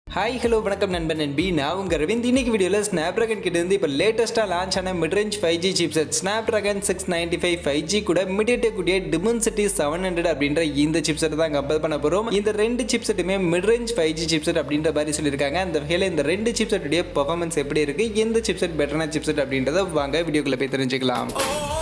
hi hello வணக்கம் நண்பன் நண்பி நான் உங்கள் ரவிந்த் இன்னைக்கு வீடியோவில் ஸ்னாப் ட்ராகன் கிட்ட இருந்து இப்போ லேட்டஸ்ட்டாக லான்ச் ஆன midrange five G chipset Snapdragon six ninety five five G கூட மிடியேட்டே கூடிய டிமென்சிட்டி செவன் ஹண்ட்ரட் அப்படின்ற இந்த சிப்செட் தான் கம்பேர் பண்ண போகிறோம் இந்த ரெண்டு சிப்செட்டுமே மிட்ரேஞ்ச் ஃபைவ் ஜி சிப்செட் அப்படின்ற மாதிரி சொல்லியிருக்காங்க அந்த வகையில் இந்த ரெண்டு சிப்செட்டுடைய பர்ஃபார்மன்ஸ் எப்படி இருக்குது எந்த சிப்செட் பெட்டரான சிப்செட் அப்படின்றத வாங்க வீடியோக்குள்ளே போய் தெரிஞ்சுக்கலாம்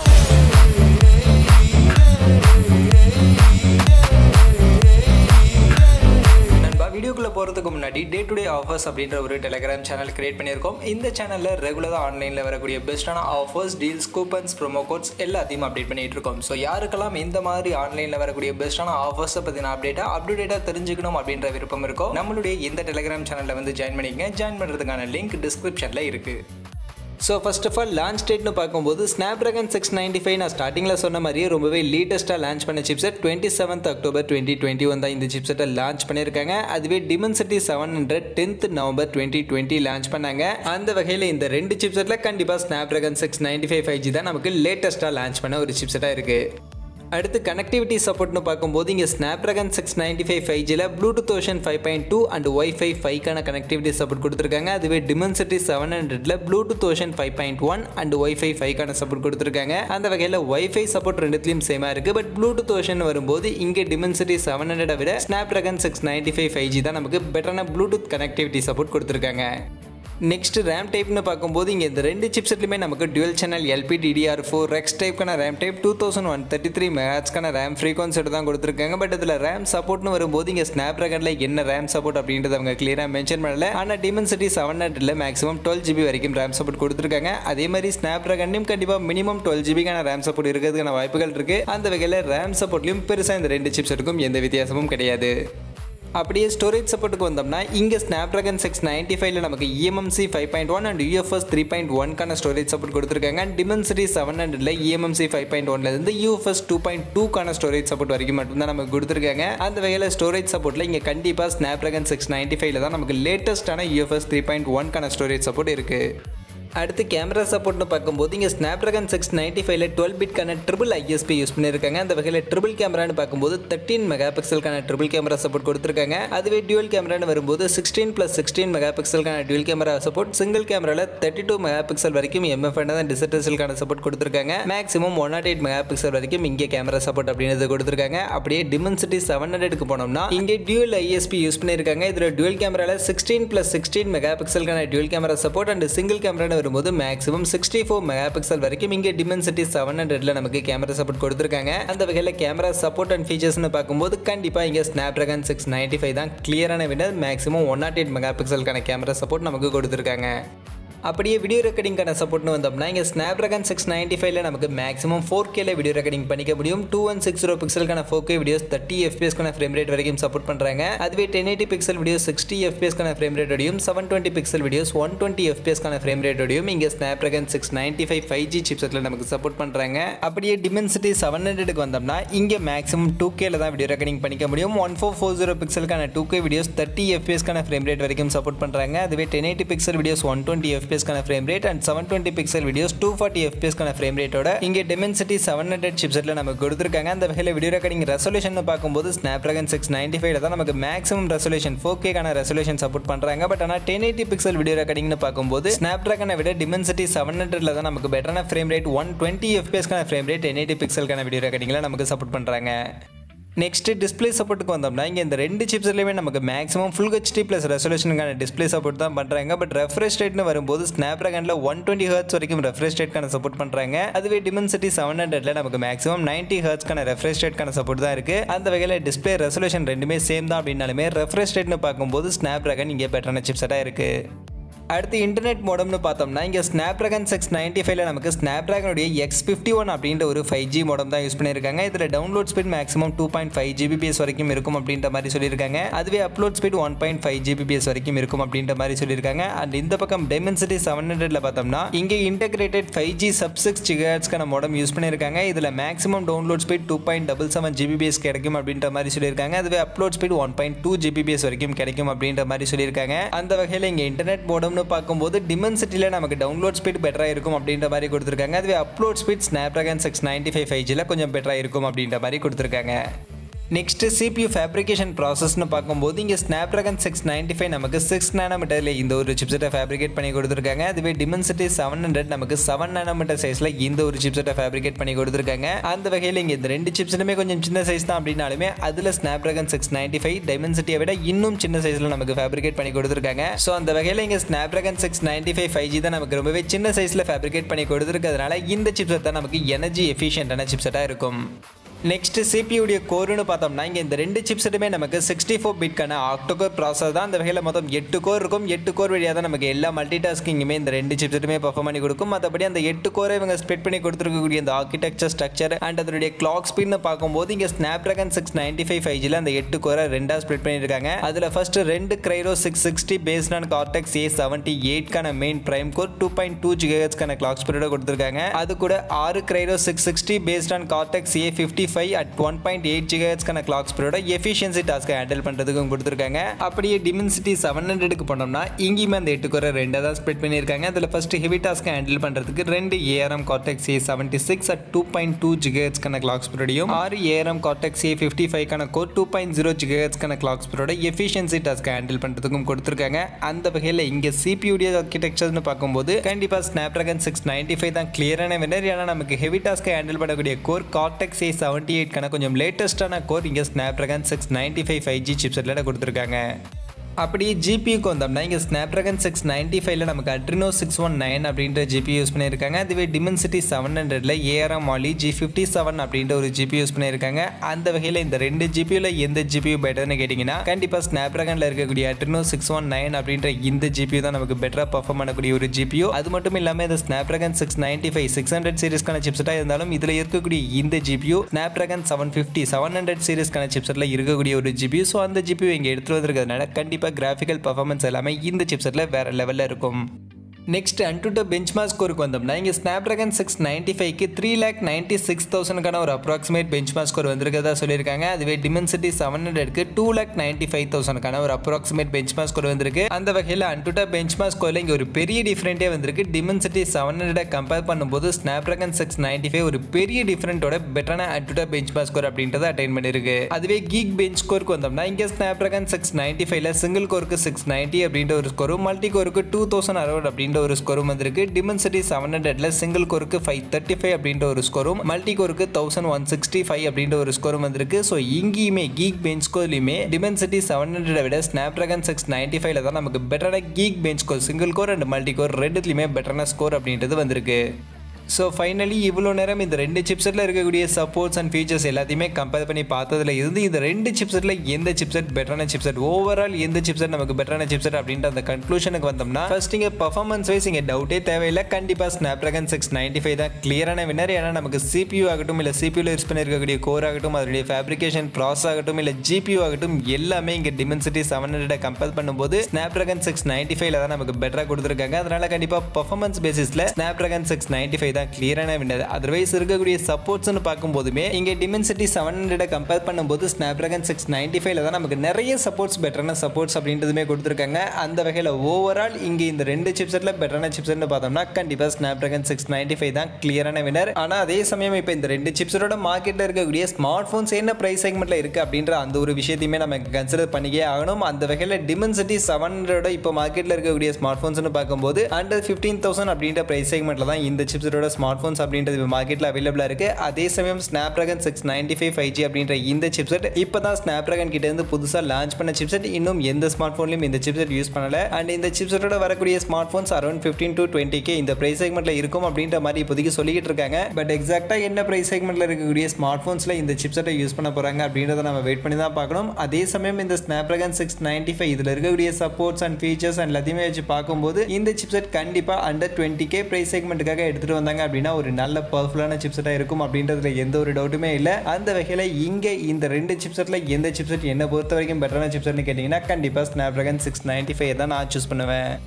நண்பா வீடியோக்குள்ளே போகிறதுக்கு முன்னாடி டே டு டே ஆஃபர்ஸ் அப்படின்ற ஒரு டெலிகிராம் சேனல் கிரியேட் பண்ணியிருக்கோம் இந்த சேனலில் ரெகுலராக ஆன்லைனில் வரக்கூடிய பெஸ்ட்டான offers deals coupons promo codes எல்லாத்தையும் அப்டேட் பண்ணிட்டு இருக்கோம் ஸோ யாருக்கெல்லாம் இந்த மாதிரி ஆன்லைனில் வரக்கூடிய பெஸ்ட்டான ஆஃபர்ஸை பற்றின அப்டேட்டாக அப்டேட்டாக தெரிஞ்சுக்கணும் அப்படின்ற விருப்பம் இருக்கோ நம்மளுடைய இந்த டெலிகிராம் சேனலில் வந்து ஜாயின் பண்ணிக்கங்க ஜாயின் பண்ணுறதுக்கான லிங்க் டிஸ்கிரிப்ஷனில் இருக்குது so first of all launch டேட்னு பார்க்கும்போது Snapdragon six ninety five நான் ஸ்டார்டிங்கில் சொன்ன மாதிரியே ரொம்பவே லேட்டஸ்ட்டாக லான்ச் பண்ண chipset twenty seventh October twenty twenty one தான் இந்த சிப்செட்டை லான்ச் பண்ணியிருக்காங்க அதுவே Dimensity seven hundred tenth November twenty twenty launch பண்ணாங்க அந்த வகையில் இந்த ரெண்டு சிப்செட்டில் கண்டிப்பாக Snapdragon six ninety five five G தான் நமக்கு லேட்டஸ்ட்டாக லான்ச் பண்ண ஒரு சிப்செட்டாக இருக்குது அடுத்து கனெக்டிவிட்டி சப்போர்ட்னு பார்க்கும்போது இங்கே Snapdragon six ninety five five ஜியில் Bluetooth version five point two and wifi ஃபைவ்க்கான கனெக்டிவிட்டி சப்போர்ட் கொடுத்துருக்காங்க அதுவே டிமென்சிட்டி செவன் ஹண்ட்ரட்ல Bluetooth version five point one and wifi ஃபைவ்க்கான சப்போர்ட் கொடுத்துருக்காங்க அந்த வகையில் ஒய்ஃபை சப்போர்ட் ரெண்டுத்துலையும் சேமாக இருக்குது பட் ப்ளூடூத் ஓஷன் வரும்போது இங்கே டிமென்சிட்டி செவன் ஹண்ட்ரட் விட Snapdragon six ninety five five G தான் நமக்கு பெட்டரான ப்ளூடூத் கனெக்டிவிட்டி சப்போர்ட் கொடுத்துருக்காங்க நெக்ஸ்ட் ரேம் டைப்னு பார்க்கும்போது இங்கே இந்த ரெண்டு சிப்செட்லையுமே நமக்கு dual channel LP DDR four X டைப்க்கான RAM type two thousand one thirty three மெகாட்ஸ்க்கான ரேம் ஃப்ரீக்வன்சியோட தான் கொடுத்துருக்காங்க பட் இதில் ரேம் சப்போர்ட்னு வரும்போது இங்கே ஸ்னாப் ட்ராகனில் என்ன ரேம் சப்போர்ட் அப்படின்றத அவங்க கிளியராக மென்ஷன் பண்ணல ஆனால் டிமென்சிட்டி செவன் ஹண்ட்ரட்ல மேக்ஸிமம் டுவெல் ஜிபி வரைக்கும் ரேம் சப்போர்ட் கொடுத்துருக்காங்க அதே மாதிரி ஸ்னாப் ட்ராகன்லையும் கண்டிப்பாக மினிமம் டுவெல் ஜிபிக்கான ரேம் சப்போர்ட் இருக்கிறதுக்கான வாய்ப்புகள் இருக்குது அந்த வகையில் ரேம் சப்போர்ட்லையும் பெருசாக இந்த ரெண்டு சிப்செட்டுக்கும் எந்த வித்தியாசமும் கிடையாது அப்படியே ஸ்டோரேஜ் சப்போர்ட்டுக்கு வந்தோம்னா இங்கே ஸ்னாப் ட்ராகன் சிக்ஸ் நைன்டி ஃபைவ்ல நமக்கு eMMC five point one and UFS three point ஒன்க்கான ஸ்டோரேஜ் சப்போர்ட் கொடுத்துருக்காங்க அண்ட் டிமென்சிட்டி செவன் ஹண்ட்ரட்ல இஎம்எம்சி ஃபைவ் பாயிண்ட் ஒன்லேருந்து யூஎஃப்எஸ் டூ பாயிண்ட் டூக்கான ஸ்டோரேஜ் சப்போர்ட் வரைக்கும் மட்டும்தான் நமக்கு கொடுத்துருக்காங்க அந்த வகையில் ஸ்டோரேஜ் சப்போர்ட்டில் இங்கே கண்டிப்பாக ஸ்னாப் ட்ராகன் சிக்ஸ் நைன்டி ஃபைவ்ல தான் நமக்கு லேட்டஸ்ட்டான யூஎஃப்எஸ் த்ரீ பாயிண்ட் ஒன்க்கான ஸ்டோரேஜ் சப்போர்ட் இருக்குது அடுத்து கேமரா சப்போர்ட்னு பார்க்கும்போது இங்கே ஸ்னாப் ட்ராகன் சிக்ஸ் நைன்டி ஃபைவ்ல டுவெல் பிட்கான ட்ரிபிள் ஐஎஸ்பி யூஸ் பண்ணியிருக்காங்க அந்த வகையில் ட்ரிபிள் கேமரான்னு பார்க்கும்போது தேர்ட்டின் மெகா பிக்சலுக்கான ட்ரிபிள் கேமரா சப்போர்ட் கொடுத்துருக்காங்க அதுவே டியூல் கேமரான்னு வரும்போது சிக்ஸ்டீன் ப்ளஸ் சிக்ஸ்டீன் மெகா பிக்சலுக்கான டியூல் கேமரா சப்போர்ட் சிங்கிள் கேமராவில் தேர்ட்டி டூ மெகா பிக்சல் வரைக்கும் எம்எஃப் தான் டிசர்டல்கான சப்போர்ட் கொடுத்துருக்காங்க maximum one nought eight megapixel வரைக்கும் இங்கே கேமரா சப்போர்ட் அப்படின்றது கொடுத்துருக்காங்க அப்படியே டிமென்சிட்டி செவன் ஹண்ட்ரடுக்கு போனோம்னா இங்கே டியூல் ஐஎஸ்பி யூஸ் பண்ணியிருக்காங்க இதில் டியூல் கேமராவில் சிக்ஸ்டீன் ப்ளஸ் சிக்ஸ்டீன் மெகா பிக்சலுக்கான dual camera support and single கேமரான்னு வரும்போது maximum maximum sixty four megapixel வரைக்கும் இங்கே டிமென்சிட்டி செவன் ஹண்ட்ரட்ல நமக்கு கேமரா சப்போர்ட் கொடுத்துருக்காங்க அந்த வகையில் கேமரா சப்போர்ட் அண்ட் ஃபீச்சர்ஸ்னு பார்க்கும்போது கண்டிப்பாக இங்கே Snapdragon six ninety five தான் கிளியரான விட maximum one nought eight mega பிக்சலுக்கான கேமரா சப்போர்ட் நமக்கு கொடுத்துருக்காங்க அப்படியே வீடியோ ரெக்கார்டிங்கான சப்போர்ட்னு வந்தோம்னா இங்கே ஸ்னாப் ட்ராகன் சிக்ஸ் நைன்டி ஃபைவ்ல நமக்கு மேக்ஸிமம் ஃபோர் கேல வீடியோ ரெக்கார்டிங் பண்ணிக்க முடியும் டூ ஒன் சிக்ஸ் ஜீரோ பிக்சலுக்கான ஃபோர் கே வீடியோஸ் தேர்ட்டி எஃபிஎஸ்க்கான ஃப்ரேம் ரேட் வரைக்கும் சப்போர்ட் பண்ணுறாங்க அதுவே ten eighty pixel videos sixty எஃபிஎஸ்க்கான ஃப்ரேம் ரேட்டோடையும் seven twenty pixel videos one twenty எஃபிஎஸ்க்கான ஃப்ரேம் ரேட்டோடையும் இங்கே Snapdragon six ninety five five G சிப்செட்டில் நமக்கு சப்போர்ட் பண்ணுறாங்க அப்படியே டிமென்சிட்டி செவன் ஹண்ட்ரடுக்கு வந்தோம்னா இங்கே மேக்ஸிமம் டூ கேல தான் வீடியோ ரெக்கார்டிங் பண்ணிக்க முடியும் ஒன் ஃபோர் ஃபோர் ஜீரோ பிக்சலுக்கான டூ கே வீடியோஸ் தேர்ட்டி எஃபிஎஸ்க்கான ஃப்ரேம் ரேட் வரைக்கும் சப்போர்ட் பண்ணுறாங்க அதுவே ten eighty pixel videos one twenty எஃபிஎஸ்க்கான frame rate and seven twenty pixel videos two forty எஃபிஎஸ்க்கான ஃப்ரேம் ரேட்டோட இங்கே டெமென்சிட்டி செவன் ஹண்ட்ரட் சிப்செட்டில் நமக்கு கொடுத்துருக்காங்க அந்த வகையில் வீடியோ ரெக்கார்டிங் ரெசல்யூஷன் பார்க்கும்போது ஸ்னாப் ட்ராகன் சிக்ஸ் நைன்டி ஃபைவ்ல தான் நமக்கு மேக்ஸிமம் ரெசல்யூஷன் ஃபோர் கேக்கான ரெசல்யூஷன் சப்போர்ட் பண்ணுறாங்க பட் ஆனால் டென் எயிட்டி பிக்சல் வீடியோ ரெக்கார்டிங்னு பார்க்கும்போது ஸ்னாப் ட்ராகனை விட டிமென்சிட்டி செவன் ஹண்ட்ரட்ல தான் நமக்கு பெட்டரான ஃப்ரேம் ரேட் ஒன் டுவெண்ட்டி எஃபிஎஸ்க்கான ஃப்ரேம் ரேட் டென் எயிட்டி பிக்சலுக்கான வீடியோ ரெக்கார்டிங்கில் நமக்கு சப்போர்ட் பண்ணுறாங்க நெக்ஸ்ட் டிஸ்பிளே சப்போர்ட்டுக்கு வந்தோம்னா இங்கே இந்த ரெண்டு சிப்ஸ்லையுமே நமக்கு மேக்ஸிமம் ஃபுல் ஹெச்டி ப்ளஸ் ரெசல்யூஷனுக்கான டிஸ்பிளே சப்போர்ட் தான் பண்ணுறாங்க பட் ரெஃப்ரெஷ் ரேட்னு வரும்போது ஸ்னாப் ட்ராகனில் ஒன் டுவெண்ட்டி ஹர்ட்ஸ் வரைக்கும் ரெஃப்ரெஷ் ரேட்கான சப்போர்ட் பண்ணுறாங்க அதுவே டிமென்சிட்டி செவன் ஹண்ட்ரட்ல நமக்கு மேக்ஸிமம் நைன்ட்டி ஹர்ட்ஸ்க்கான ரெஃப்ரெஷ் ரேட்கான சப்போர்ட் தான் இருக்குது அந்த வகையில் டிஸ்பிளே ரெசல்யூஷன் ரெண்டுமே சேம் தான் அப்படின்னாலுமே ரெஃப்ரெஷ் ரேட்னு பார்க்கும்போது ஸ்னாப் ட்ராகன் இங்கே பெட்டரான சிப்செட்டாக இருக்குது அடுத்து இன்டர்நெட் மோடம்னு பார்த்தோம்னா இங்கே ஸ்னாப் ட்ராகன் சிக்ஸ் நைன்டி ஃபைவ்ல நமக்கு ஸ்னாப் ட்ராகனுடைய எக்ஸ் ஃபிஃப்டி ஒன் அப்படின்ற ஒரு ஃபைவ் ஜி மோடம் தான் யூஸ் பண்ணியிருக்காங்க இதில் download speed maximum two point five Gbps வரைக்கும் இருக்கும் அப்படின்ற மாதிரி சொல்லியிருக்காங்க அதுவே upload speed one point five Gbps வரைக்கும் இருக்கும் அப்படின்ற மாதிரி சொல்லியிருக்காங்க அண்ட் இந்த பக்கம் டெமென்சிட்டி செவன் ஹண்ட்ரட்ல பார்த்தோம்னா இங்கே integrated five G sub six ஜிகாட்ஸ்க்கான மோடம் யூஸ் பண்ணியிருக்காங்க இதில் maximum download speed two point double seven Gbps கிடைக்கும் அப்படின்ற மாதிரி சொல்லியிருக்காங்க அதுவே upload speed one point two Gbps வரைக்கும் கிடைக்கும் அப்படின்ற மாதிரி சொல்லியிருக்காங்க அந்த வகையில் இங்கே இன்டர்நெட் மோடம்னு பார்க்கும்போது டிமென்சிட்டியில் நமக்கு டவுன்லோட் ஸ்பீட் பெட்டராக இருக்கும் அப்படின்ற மாதிரி கொடுத்துருக்காங்க அதுவே upload speed Snapdragon six ninety five five ஜியில் கொஞ்சம் பெட்டராக இருக்கும் அப்படின்ற மாதிரி கொடுத்துருக்காங்க நெக்ஸ்ட் சிபியூ ஃபேப்ரிகேஷன் ப்ராசஸ்னு பார்க்கும்போது இங்கே Snapdragon six ninety five நமக்கு சிக்ஸ் நானோமீட்டரில் இந்த ஒரு சிப்செட்டை ஃபேப்ரிகேட் பண்ணி கொடுத்துருக்காங்க அதுவே டிமென்சிட்டி செவன் ஹண்ட்ரட் நமக்கு செவன் நானோமீட்டர் சைஸில் இந்த ஒரு சிப்செட்டை ஃபேப்ரிகேட் பண்ணி கொடுத்துருக்காங்க அந்த வகையில் இங்கே இந்த ரெண்டு சிப்ஸுமே கொஞ்சம் சின்ன சைஸ் தான் அப்படின்னாலுமே அதில் Snapdragon six ninety five டைமென்சிட்டியை விட இன்னும் சின்ன சைஸில் நமக்கு ஃபேப்ரிகேட் பண்ணி கொடுத்துருக்காங்க ஸோ அந்த வகையில் இங்கே Snapdragon six ninety five five G தான் நமக்கு ரொம்பவே சின்ன சைஸில் ஃபேப்ரிகேட் பண்ணி கொடுத்துருக்கிறதுனால இந்த சிப்செட் தான் நமக்கு எனர்ஜி எஃபிஷியன்டான சிப்செட்டாக இருக்கும் நெக்ஸ்ட் சிபியுடைய கோர்னு பார்த்தோம்னா இங்கே இந்த ரெண்டு சிப்ஸெட்டுமே நமக்கு சிக்ஸ்டி ஃபோர் பிட்கான ஆக்டோகோர் ப்ராசஸ் தான் அந்த வகையில் மொத்தம் எட்டு கோர் இருக்கும் எட்டு கோர் வழியாக தான் நமக்கு எல்லா மல்டி டாஸ்கிங்குமே இந்த ரெண்டு சிப்ஸெட்டுமே பர்ஃபார்ம் பண்ணி கொடுக்கும் மற்றபடி அந்த எட்டு கோரை இவங்க ஸ்பெட் பண்ணி கொடுத்துருக்கக்கூடிய அந்த ஆர்கிடெக்சர் ஸ்ட்ரக்சர் அண்ட் அதனுடைய கிளாக் ஸ்பீட்னு பார்க்கும்போது இங்கே Snapdragon six ninety five five ஜியில் அந்த எட்டு கோரை ரெண்டாக ஸ்ப்ளிட் பண்ணியிருக்காங்க அதில் ஃபர்ஸ்ட் ரெண்டு Kryo six sixty based on Cortex A seventy எயிட்கான main prime core two point two ஜிஹெச்க்கான கிளாக் ஸ்பீடோட கொடுத்துருக்காங்க அது கூட ஆறு Kryo six sixty based on Cortex A fifty five at one point eight ஜிஹெச்க்கான கிளாக் ஸ்பீடோட எஃபிஷியன்சி டாஸ்க்கை ஹேண்டில் பண்ணுறதுக்கும் கொடுத்துருக்காங்க அப்படியே டிமென்சிட்டி செவன் ஹண்ட்ரடுக்கு போனோம்னா இங்கேயுமே அந்த எட்டு குறை ரெண்டாக தான் ஸ்ப்ளிட் பண்ணியிருக்காங்க அதில் ஃபர்ஸ்ட் ஹெவி டாஸ்க்கை ஹேண்டில் பண்ணுறதுக்கு ரெண்டு ARM Cortex A seventy six at two point two ஜிஹெச்க்கான கிளாக் ஸ்பீடோடையும் ஆறு ஏஆர்எம் கார்டெக்ஸ் ஏ ஃபிஃப்டி ஃபைவ்க்கான கோர் டூ பாயிண்ட் ஜீரோ ஜிஹெச்க்கான கிளாக் ஸ்பீடோட எஃபிஷியன்சி டாஸ்க்கை ஹேண்டில் பண்ணுறதுக்கும் கொடுத்துருக்காங்க அந்த வகையில் இங்கே சிபியுடைய ஆர்கிடெக்சர்னு பார்க்கும்போது கண்டிப்பாக Snapdragon six ninety five தான் கிளியரான வினர் ஏன்னா நமக்கு ஹெவி டாஸ்க்கை ஹேண்டில் பண்ணக்கூடிய கோர் கார்டெக்ஸ் ஏ செவன்ட்டி எயிட்க்கான கொஞ்சம் லேட்டஸ்ட்டான கோர் இங்கே Snapdragon six ninety five five G சிப்செட்டில் கொடுத்துருக்காங்க அப்படியே ஜிபிக்கு வந்தோம்னா இங்கே ஸ்னாப் ட்ராகன் சிக்ஸ் நைன்டி ஃபைவ்ல நமக்கு அட்ரினோ சிக்ஸ் ஒன் நைன் அப்படின்ற ஜிபி யூஸ் பண்ணியிருக்காங்க அதுவே டிமென்சிட்டி செவன் ஹண்ட்ரட்ல ARM Mali G fifty seven அப்படின்ற ஒரு ஜிபி யூஸ் பண்ணியிருக்காங்க அந்த வகையில் இந்த ரெண்டு ஜிபியில் எந்த ஜிபியூ பெட்டர்னு கேட்டிங்கன்னா கண்டிப்பாக ஸ்னாப் ட்ராகனில் இருக்கக்கூடிய அட்ரினோ சிக்ஸ் ஒன் நைன் அப்படின்ற இந்த ஜிபியூ தான் நமக்கு பெட்டராக பர்ஃபார்ம் பண்ணக்கூடிய ஒரு ஜிபியூ அது மட்டும் இல்லாமல் இந்த Snapdragon six ninety five six hundred சீரிஸ்க்கான சிப்செட்டாக இருந்தாலும் இதில் இருக்கக்கூடிய இந்த GPU Snapdragon seven fifty seven hundred சீரிஸ்க்கான சிப்செட்டில் இருக்கக்கூடிய ஒரு ஜிபியூ ஸோ அந்த ஜிபியூ இங்கே எடுத்துகிட்டு வந்திருக்கிறதுனால கண்டிப்பாக கிராஃபிக்கல் பர்ஃபார்மன்ஸ் எல்லாமே இந்த சிப்செட்டில் வேறு லெவலில் இருக்கும் நெக்ஸ்ட் அன்டு பெஞ்ச்மார்க் ஸ்கோருக்கு வந்தோம்னா இங்கே ஸ்னாப் ட்ராகன் சிக்ஸ் நைன்டி ஃபைவ்க்கு த்ரீ லேக் நைன்ட்டி சிக்ஸ் தௌசண்ட்க்கான ஒரு அப்ராக்சிமேட் பெஞ்ச்மார்க் ஸ்கோர் வந்திருக்கதா சொல்லியிருக்காங்க அதுவே டிமென்சிட்டி செவன் ஹண்ட்ரட்க்கு டூ லேக் நைன்ட்டி ஃபைவ் தௌசண்ட்க்கான ஒரு அப்ராக்சிமேட் பெஞ்ச்மார்க் ஸ்கோர் வந்திருக்கு அந்த வகையில் அன்டுட்டா பெஞ்ச்மார்க் ஸ்கோரில் இங்கே ஒரு பெரிய டிஃப்ரெண்ட்டே வந்திருக்கு டிமென்சிட்டி செவன் ஹண்ட்ரட் கம்பேர் பண்ணும்போது Snapdragon six ninety five ஒரு பெரிய டிஃப்ரெண்ட்டோட பெட்டரான அன்டுட்டா பெஞ்ச்மார்க் ஸ்கோர் அப்படின்றத அட்டைன் பண்ணியிருக்கு அதுவே கீக் பெஞ்ச் ஸ்கோருக்கு வந்தோம்னா இங்கே ஸ்னாப் ட்ராகன் சிக்ஸ் நைன்டி ஃபைவ்ல சிங்கிள் கோருக்கு சிக்ஸ் நைன்ட்டி அப்படின்ற ஒரு ஸ்கோரும் மல்டி கோருக்கு டூ தௌசண்ட் அறுபது அப்படின்ற ஒரு ஸ்கோரும் வந்திருக்கு டிமென்சிட்டி செவன் ஹண்ட்ரட்ல சிங்கிள் கோருக்கு ஃபைவ் தேர்ட்டி ஃபைவ் அப்படின்ற ஒரு ஸ்கோரும் மல்டி கோருக்கு தௌசண்ட் ஒன் சிக்ஸ்டி ஃபைவ் அப்படின்ற ஒரு ஸ்கோரும் வந்திருக்கு ஸோ இங்கேயுமே கீக் பெஞ்ச் ஸ்கோர்லையுமே டிமென்சிட்டி செவன் ஹண்ட்ரட் விட ஸ்னாப் ட்ராகன் சிக்ஸ் நைன்டி ஃபைவ்ல தான் நமக்கு பெட்டரான Geekbench score single core and multi core ரெண்டுத்துலையுமே பெட்டரான ஸ்கோர் அப்படின்றது வந்திருக்கு ஸோ ஃபைனலி இவ்வளோ நேரம் இந்த ரெண்டு சிப்செட்டில் இருக்கக்கூடிய சப்போர்ட்ஸ் அண்ட் ஃபீச்சர்ஸ் எல்லாத்தையுமே கம்பேர் பண்ணி பார்த்ததுல இருந்து இந்த ரெண்டு சிப்செட்டில் எந்த சிப்செட் பெட்டரான சிப்செட் ஓவரால் எந்த சிப்செட் நமக்கு பெட்டரான சிப்செட் அப்படின்ற அந்த கன்க்ளூஷனுக்கு வந்தோம்னா ஃபர்ஸ்ட் இங்கே பர்ஃபார்மன்ஸ் வைஸ் இங்கே டவுட்டே தேவையில்லை கண்டிப்பாக Snapdragon six ninety five தான் கிளியரான வினர் ஏன்னா நமக்கு சிபியூ ஆகட்டும் இல்லை சிபியூவில் யூஸ் பண்ணியிருக்கக்கூடிய கோர் ஆகட்டும் அதனுடைய ஃபேப்ரிகேஷன் ப்ராசஸ் ஆகட்டும் இல்லை ஜிபியூ ஆகட்டும் எல்லாமே இங்கே டிமென்சிட்டி செவன் ஹண்ட்ரட் கம்பேர் பண்ணும்போது ஸ்னாப் ட்ராகன் சிக்ஸ் நைன்டி ஃபைவ்ல தான் நமக்கு பெட்டராக கொடுத்துருக்காங்க அதனால கண்டிப்பாக பர்ஃபார்மன்ஸ் பேசிஸில் Snapdragon six ninety five தான் கிளியரான வினர் அதர்வைஸ் இருக்கக்கூடிய சப்போர்ட்ஸ்னு பார்க்கும்போதுமே இங்கே டிமென்சிட்டி செவன் ஹண்ட்ரட் கம்பேர் பண்ணும்போது ஸ்னாப் ட்ராகன் சிக்ஸ் நைன்டி ஃபைவ்ல தான் நமக்கு நிறைய சப்போர்ட்ஸ் பெட்டரான சப்போர்ட்ஸ் அப்படின்றதுமே கொடுத்துருக்காங்க அந்த வகையில் ஓவரால் இங்கே இந்த ரெண்டு சிப்செட்டில் பெட்டரான சிப்செட்னு பார்த்தோம்னா கண்டிப்பாக Snapdragon six ninety five தான் கிளியரான வினர் ஆனால் அதே சமயம் இப்போ இந்த ரெண்டு சிப்ஸோட மார்க்கெட்டில் இருக்கக்கூடிய ஸ்மார்ட் ஃபோன்ஸ் என்ன ப்ரைஸ் செக்மெண்ட்டில் இருக்குது அப்படின்ற அந்த ஒரு விஷயத்தையுமே நம்ம கன்சிடர் பண்ணிக்கே ஆகணும் அந்த வகையில் டிமென்சிட்டி செவன் ஹண்ட்ரட் இப்போ மார்க்கெட்டில் இருக்கக்கூடிய ஸ்மார்ட் ஃபோன்ஸ்னு பார்க்கும்போது அண்டர் ஃபிஃப்டீன் தௌசண்ட் அப்படின்ற ப்ரைஸ் செக்மெண்ட்டில் தான் இந்த சிப்ஸோட ஸ்மார்ட் ஃபோன்ஸ் அப்படின்றது இப்போ மார்க்கெட்டில் அவைலபிளாக இருக்குது அதே சமயம் Snapdragon six ninety five five G அப்படின்ற இந்த சிப்செட் இப்போ தான் ஸ்னாப் ட்ராகன் கிட்டேருந்து புதுசாக லான்ச் பண்ண சிப்செட் இன்னும் எந்த ஸ்மார்ட் ஃபோன்லையும் இந்த சிப்செட் யூஸ் பண்ணல அண்ட் இந்த சிப்செட்டோட வரக்கூடிய smartphones around fifteen to twenty K இந்த ப்ரைஸ் செக்மெண்ட்டில் இருக்கும் அப்படின்ற மாதிரி இப்போதைக்கு சொல்லிக்கிட்டு இருக்காங்க பட் எக்ஸாக்டாக என்ன ப்ரைஸ் செக்மெண்ட்டில் இருக்கக்கூடிய ஸ்மார்ட் ஃபோன்ஸில் இந்த சிப்செட்டை யூஸ் பண்ண போகிறாங்க அப்படின்றத நம்ம வெயிட் பண்ணி தான் பார்க்கணும் அதே சமயம் இந்த Snapdragon six ninety five இதில் இருக்கக்கூடிய சப்போர்ட்ஸ் அண்ட் ஃபீச்சர்ஸ் அண்ட் எல்லாத்தையுமே வச்சு பார்க்கும்போது இந்த சிப்செட் கண்டிப்பாக அண்டர் டுவெண்ட்டி கே ப்ரைஸ் செக்மெண்ட்டுக்காக எடுத்துகிட்டு வந்தாங்க அப்படின்னா ஒரு நல்ல பவர்ஃபுல்லான சிப்செட்டாக இருக்கும் அப்படின்றதுல எந்த ஒரு டவுட்டுமே இல்லை அந்த வகையில் இங்கே இந்த ரெண்டு சிப்செட்டில் எந்த சிப்செட் என்ன பொறுத்த வரைக்கும் பெட்டரான சிப்செட்னு கேட்டிங்கன்னா கண்டிப்பாக Snapdragon six ninety five தான் நான் சூஸ் பண்ணுவேன்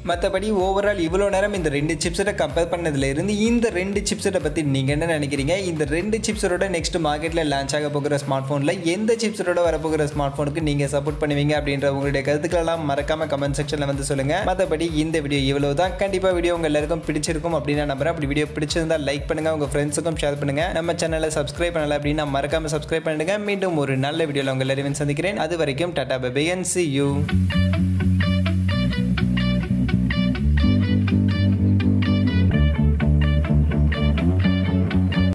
மற்றபடி ஓவரால் இவ்வளோ நேரம் இந்த ரெண்டு சிப்ஸை கம்பேர் பண்ணதுல இருந்து இந்த ரெண்டு சிப்ஸை பற்றி நீங்கள் என்ன நினைக்கிறீங்க இந்த ரெண்டு சிப்ஸரோட நெக்ஸ்ட் மார்க்கெட்டில் லான்ச் ஆக போகிற ஸ்மார்ட் ஃபோனில் எந்த சிப்ஸரோட வரப்போகிற ஸ்மார்ட் ஃபோனுக்கு நீங்கள் சப்போர்ட் பண்ணுவீங்க அப்படின்ற உங்களுடைய கருத்துக்களெல்லாம் மறக்காம கமெண்ட் செக்ஷனில் வந்து சொல்லுங்கள் மற்றபடி இந்த வீடியோ இவ்வளோ தான் கண்டிப்பாக வீடியோ உங்கள் எல்லாருக்கும் பிடிச்சிருக்கும் அப்படின்னு நான் நம்புறேன் அப்படி வீடியோ பிடிச்சிருந்தா லைக் பண்ணுங்கள் உங்கள் ஃப்ரெண்ட்ஸுக்கும் ஷேர் பண்ணுங்கள் நம்ம சேனலை சப்ஸ்கிரைப் பண்ணல அப்படின்னா மறக்காம சப்ஸ்கிரைப் பண்ணுங்க மீண்டும் ஒரு நல்ல வீடியோவில் உங்கள் எல்லாரையும் சந்திக்கிறேன் அது வரைக்கும் tata bye and see you